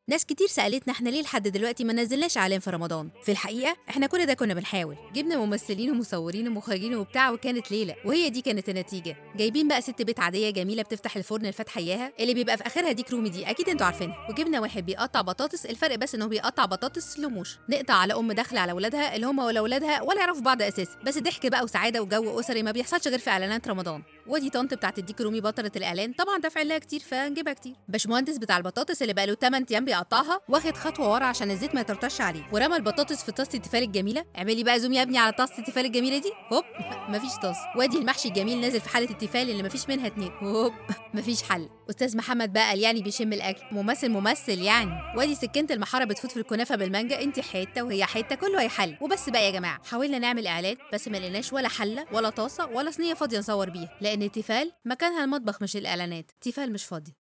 ناس كتير سالتنا احنا ليه لحد دلوقتي ما نزلناش اعلان في رمضان في الحقيقه احنا كل ده كنا بنحاول جبنا ممثلين ومصورين ومخرجين وبتاع وكانت ليله وهي دي كانت النتيجه جايبين بقى ست بيت عاديه جميله بتفتح الفرن الفتحه اياها اللي بيبقى في اخرها ديك رومي دي اكيد انتوا عارفينها وجبنا واحد بيقطع بطاطس الفرق بس ان هو بيقطع بطاطس سلو موشن نقطع على ام داخله على اولادها اللي هم ولا اولادها ولا يعرفوا بعض اساسا بس ضحك بقى وسعاده وجو اسري ما بيحصلش غير في اعلانات رمضان ودي طنط بتاعت الديك رومي بطلة الاعلان طبعا دافع لها كتير فنجيبها كتير باشمهندس بتاع البطاطس اللي بقى له 8 ايام بيقطعها واخد خطوه ورا عشان الزيت ما يطرطش عليه ورمى البطاطس في طاسه التيفال الجميله اعملي بقى زوم يا ابني على طاسه التيفال الجميله دي هوب مفيش طاسه وادي المحشي الجميل نازل في حاله التيفال اللي مفيش منها اتنين هوب مفيش حل استاذ محمد بقى قال يعني بيشم الاكل ممثل ممثل يعني وادي سكينه المحاره بتفوت في الكنافه بالمانجا انت حته وهي حته كله هيحل وبس بقى يا جماعه حاولنا نعمل اعلان بس ما لقيناش ولا حله ولا طاسه ولا صينيه فاضيه نصور بيها لان التيفال مكانها المطبخ مش الاعلانات تيفال مش فاضي